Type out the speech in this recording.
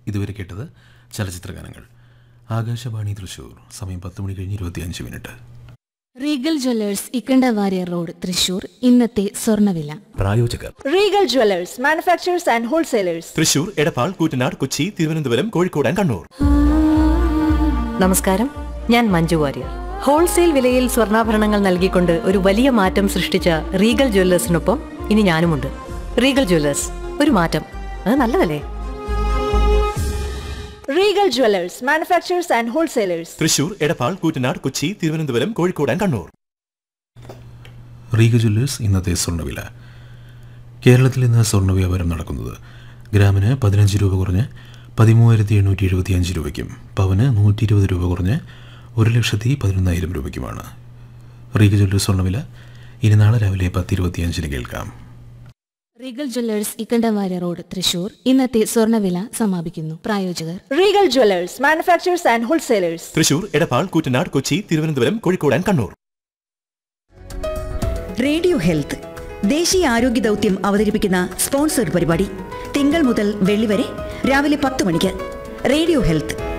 ഇതുവരെ കേട്ടത് ചലച്ചിത്രഗാനങ്ങൾ ആകാശവാണി തൃശൂർ സമയം പത്ത് മണി കഴിഞ്ഞ് ഇരുപത്തിയഞ്ച് minute Regal jewellers Ikkandavarya road Thrissur ഇന്നത്തെ സ്വർണ്ണവില പ്രായോജകർ Regal Jewelers, manufacturers and wholesalers. Thrissur Edappal Koottanad Kochi Thiruvananthapuram Kozhikode and Kannur നമസ്കാരം ഞാൻ മഞ്ജു വാര്യർ ഹോൾസെയിൽ വിലയിൽ സ്വർണ്ണാഭരണങ്ങൾ നൽകിക്കൊണ്ട് ഒരു വലിയ മാറ്റം സൃഷ്ടിച്ച റീഗൽ ജ്വല്ലേഴ്സിനൊപ്പം ഇനി ഞാനുമുണ്ട് റീഗൽ ജ്വല്ലേഴ്സ് ഒരു മാറ്റം അത് നല്ലതല്ലേ Regal Jewelers, manufacturers and wholesalers. Thrissur Edappal Koottanad Kochi Thiruvananthapuram Kozhikode and Kannur Regal jewellers ഇന്നത്തെ സ്വർണ്ണവില കേരളത്തിൽ ഇന്ന് സ്വർണ്ണ വ്യാപാരം നടക്കുന്നത് ഗ്രാമിന് പതിനഞ്ച് രൂപ കുറഞ്ഞ് പതിമൂവായിരത്തി എണ്ണൂറ്റി എഴുപത്തിയഞ്ച് രൂപയ്ക്കും പവന് നൂറ്റി ഇരുപത് രൂപ കുറഞ്ഞ് ഒരു ലക്ഷത്തി പതിനൊന്നായിരം രൂപയ്ക്കുമാണ് റീഗ ജ്വല്ലേഴ്സ് സ്വർണ്ണവില ഇനി നാളെ രാവിലെ പത്ത് ഇരുപത്തിയഞ്ചിന് കേൾക്കാം Regal jewellers Ikkandavarya road Thrissur ഇന്നത്തെ സ്വർണ്ണവില സമാപിക്കുന്നു പ്രായോജകർ Regal Jewelers, manufacturers and wholesalers. Thrissur Edappal Koottanad Kochi Thiruvananthapuram Kozhikode and Kannur radio health ദേശീയ ആരോഗ്യ ദൗത്യം അവതരിപ്പിക്കുന്ന സ്പോൺസർഡ് പരിപാടി തിങ്കൾ മുതൽ വെള്ളി വരെ രാവിലെ പത്ത് മണിക്ക് റേഡിയോ ഹെൽത്ത്